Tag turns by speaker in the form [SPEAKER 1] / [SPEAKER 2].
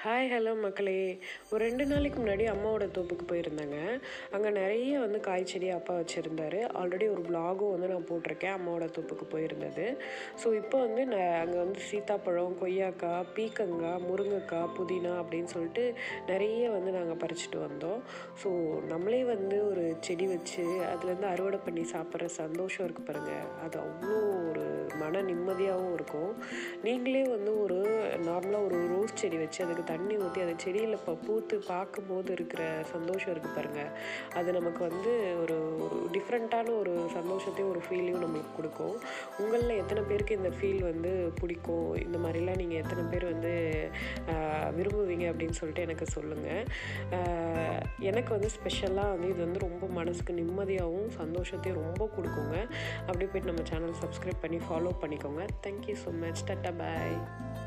[SPEAKER 1] hi hello மக்களே ஒரு ரெண்டு நாளைக்கு முன்னாடி அம்மாவோட தோப்புக்கு போயிருந்தேங்க அங்கே நிறைய வந்து காய் செடி அப்பா வச்சுருந்தாரு ஆல்ரெடி ஒரு vlog-உம் வந்து நான் போட்டிருக்கேன் அம்மாவோட தோப்புக்கு போயிருந்தது ஸோ இப்போ வந்து நான் அங்கே வந்து சீத்தாப்பழம் கொய்யாக்காய் பீக்கங்காய் முருங்கைக்காய் புதினா அப்படின்னு சொல்லிட்டு நிறைய வந்து நாங்கள் பறிச்சுட்டு வந்தோம் ஸோ நம்மளே வந்து ஒரு செடி வச்சு அதுலேருந்து அறுவடை பண்ணி சாப்பிட்ற சந்தோஷம் இருக்குது பாருங்கள் அது அவ்வளோ ஒரு மன நிம்மதியாகவும் இருக்கும் நீங்களே வந்து ஒரு நார்மலாக ஒரு ரோஸ் செடி வச்சு அதுக்கு தண்ணி ஊற்றி அந்த செடியில் இப்போ பூத்து பார்க்கும்போது இருக்கிற சந்தோஷம் இருக்குது பாருங்கள் அது நமக்கு வந்து ஒரு டிஃப்ரெண்ட்டான ஒரு சந்தோஷத்தையும் ஒரு ஃபீலையும் நம்மளுக்கு கொடுக்கும் உங்களில் எத்தனை பேருக்கு இந்த ஃபீல் வந்து பிடிக்கும் இந்த மாதிரிலாம் நீங்கள் எத்தனை பேர் வந்து ஆஹ், விரும்புவீங்க அப்படின்னு சொல்லிட்டு எனக்கு சொல்லுங்கள் ஆஹ், எனக்கு வந்து ஸ்பெஷலாக வந்து இது வந்து ரொம்ப மனசுக்கு நிம்மதியாகவும் சந்தோஷத்தையும் ரொம்ப கொடுக்குங்க அப்படியே போயிட்டு நம்ம சேனல் சப்ஸ்கிரைப் பண்ணி ஃபாலோ பண்ணிக்கோங்க தேங்க்யூ ஸோ மச் டட்டா பாய்